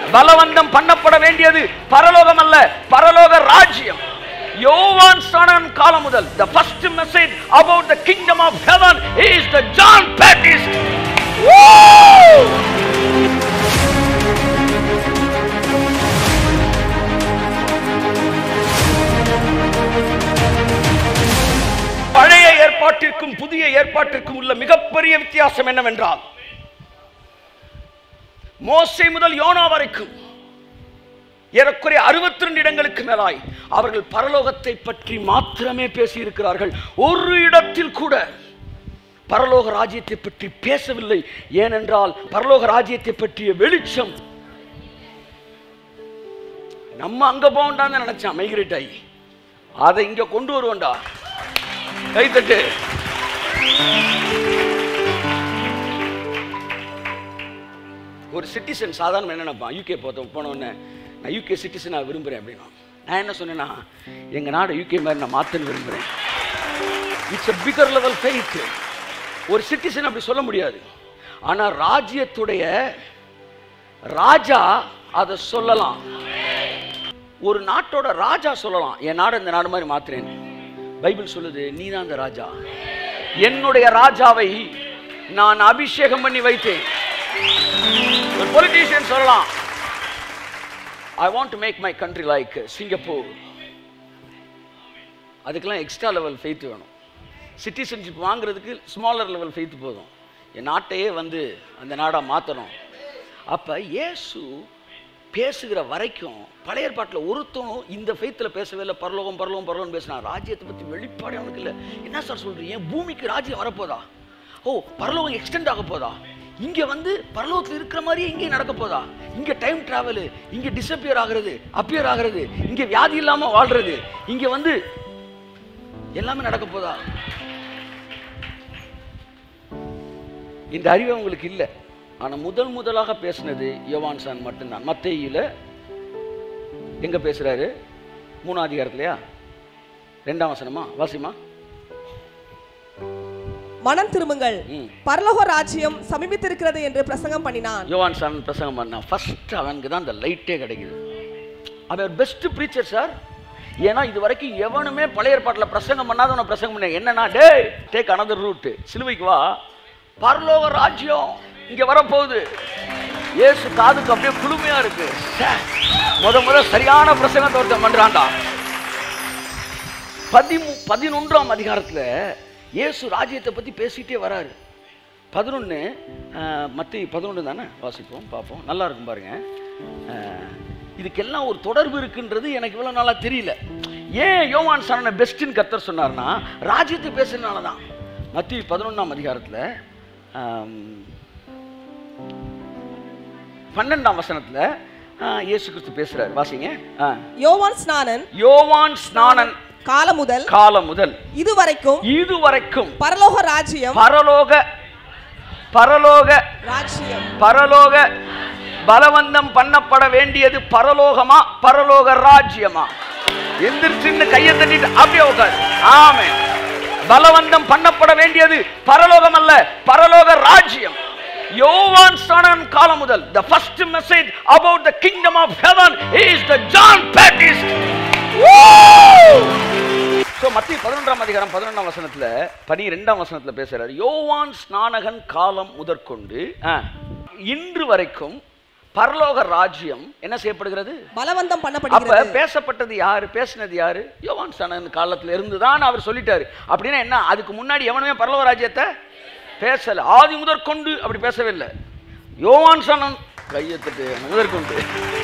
பலவந்தம் பண்ணப்பட வேண்டியது பரலோகம் அல்ல பரலோக ராஜ்யம் யோவான் ஸ்நானன் காலம் முதல் the first message about the kingdom of heaven is the John Baptist Woo! பழைய ஏற்பாட்டிற்கும் புதிய ஏற்பாட்டிற்கும் உள்ள மிகப்பெரிய வித்தியாசம் என்னவென்றால் மோசை முதல் யோனா வரைக்கும் ஏறக்குறைய அறுபத்தி ரெண்டு இடங்களுக்கு மேலாய் அவர்கள் பரலோகத்தை பற்றி மாத்திரமே பேசியிருக்கிறார்கள் ஒரு இடத்தில் கூட பரலோக ராஜ்யத்தை பற்றி பேசவில்லை ஏனென்றால் பரலோக ராஜ்யத்தை பற்றிய வெளிச்சம் நம்ம அங்க போகண்டான்னு நினைச்சான் மைக்ரேட் ஆகி அதை இங்க கொண்டு வருவோண்டா கைத்தட்டு ஒரு சிட்டிசன் சாதாரண என்ன நினைப்பான் யூகே போத்த போனோடனே நான் யூகே சிட்டிசனாக விரும்புகிறேன் அப்படின்னா நான் என்ன சொன்னேன்னா எங்கள் நாடு யூகே மாதிரி நான் மாற்றன்னு விரும்புகிறேன் it's a bigger level faith ஒரு சிட்டிசன் அப்படி சொல்ல முடியாது ஆனால் ராஜ்யத்துடைய ராஜா அதை சொல்லலாம் ஒரு நாட்டோட ராஜா சொல்லலாம் என் நாடு இந்த நாடு மாதிரி மாத்துறேன் பைபிள் சொல்லுது நீ தான் அந்த ராஜா என்னுடைய ராஜாவை நான் அபிஷேகம் பண்ணி வைத்தேன் ஒரு பொலிட்டீஷியன் சொல்லலாம் I want to make my country like Singapore அதுக்கெல்லாம் எக்ஸ்ட்ரா லெவல் ஃபெய்த் வேணும் சிட்டிசன்ஷிப் வாங்குறதுக்கு ஸ்மாலர் லெவல் ஃபெய்த் போதும் என் நாட்டையே வந்து அந்த நாடாக மாற்றணும் அப்போ இயேசு பேசுகிற வரைக்கும் பழைய ஏற்பாட்டில் ஒருத்தனும் இந்த ஃபெய்த்தில் பேசவே இல்லை பரலோகம் பரலோகம் பரலோகம் பேசினா ராஜ்யத்தை பற்றி வெளிப்பாடு அவனுக்கு இல்லை என்ன சார் சொல்கிறீங்க பூமிக்கு ராஜ்யம் வரப்போதா ஓ பரலோகம் எக்ஸ்டெண்ட் ஆக போதா இங்கே வந்து பரலோகத்தில் இருக்கிற மாதிரியே இங்கே நடக்க போதா இங்கே டைம் டிராவலு இங்கே டிஸப்பியர் ஆகிறது அப்பியர் ஆகிறது இங்கே வியாதி இல்லாமல் வாழ்றது இங்கே வந்து எல்லாமே நடக்க போதா இந்த அறிவு உங்களுக்கு இல்லை ஆனால் முதல் முதலாக பேசினது யோவான் சான் மட்டும்தான் மத்தேயில எங்க பேசுறாரு மூணாம் அதிகாரத்துலையா ரெண்டாம் வசனமா வாசிமா மனம் திரும்புங்கள் ம். பரலோக ராஜ்யம் சமீபித்திருக்கிறது என்று பிரசங்கம் பண்ணினான் யோவான் சான் பிரசங்கம் பண்ணான் ஃபர்ஸ்ட் அவனுக்கு தான் அந்த லைட்டே கிடைக்குது அவன் பெஸ்ட் ப்ரீச்சர் சார் ஏன்னா இது வரைக்கும் எவனுமே பழைய ஏற்பாட்டில் பிரசங்கம் பண்ணாதவனை பிரசங்கம் பண்ண என்னன்னா டேய் டேக் அனதர் ரூட் சிலுவைக்கு வா பரலோக ராஜ்யம் இங்க வரப்போகுது இயேசு காதுக்கு அப்படியே குளுமையா இருக்கு ச்சே, முத முத சரியான பிரசங்கத்தை ஒருத்தன் பண்றான்டா பதிமூ பதினொன்றாம் அதிகாரத்துல இயேசு ராஜ்யத்தை பத்தி பேசிட்டே வராரு பதினொன்று மத்தி பதினொன்று தானே வாசிப்போம் பார்ப்போம் நல்லா இருக்கும் பாருங்க அஹ், இதுக்கெல்லாம் ஒரு தொடர்பு இருக்குன்றது எனக்கு இவ்வளோ நாளாக தெரியல ஏன் யோவான் சரண பெஸ்ட்டுன்னு கத்தர் சொன்னார்னா ராஜ்யத்தை பேசுறதுனால தான் மத்தி பதினொன்றாம் அதிகாரத்தில் பன்னெண்டாம் வசனத்தில் இயேசு கிறிஸ்து பேசுறாரு வாசிங்க ஆ. யோவான் ஸ்நானன் யோவான் ஸ்நானன் காலம் முதல் காலம் முதல் இதுவரைக்கும் இதுவரைக்கும் பரலோக ராஜ்யம் பரலோக பரலோக ராஜ்யம் பரலோக பலவந்தம் பண்ணப்பட வேண்டியது பரலோகமா பரலோக ராஜ்யமா எந்திரிச்சுன்னு கையை தட்டிட்டு அப்படியே உட்காரு ஆமே பலவந்தம் பண்ணப்பட வேண்டியது பரலோகம் அல்ல பரலோக ராஜ்யம் யோவான் ஸ்நானன் காலம் முதல் the first message about the kingdom of heaven is the John Baptist so மத்திய பதினொன்றாம் அதிகாரம் பதினொன்றாம் வசனத்துல பனிரெண்டாம் வசனத்துல பேசுறாரு யோவான் ஸ்நானகன் காலம் முதற்கொண்டு ஆ, இன்று வரைக்கும் பரலோக ராஜ்யம் என்ன செய்யப்படுகிறது பலவந்தம் அப்ப பண்ணப்படுகிறது பேசப்பட்டது யாரு பேசினது யாரு யோவான் ஸ்நானகன் காலத்துல இருந்து தான் அவர் சொல்லிட்டாரு அப்படின்னா என்ன அதுக்கு முன்னாடி எவனுமே பரலோக ராஜ்யத்தை பேசல ஆதி முதற்கொண்டு அப்படி பேசவே இல்லை யோவான் ஸ்நானன் கையெழுத்துட்டு முதற்கொண்டு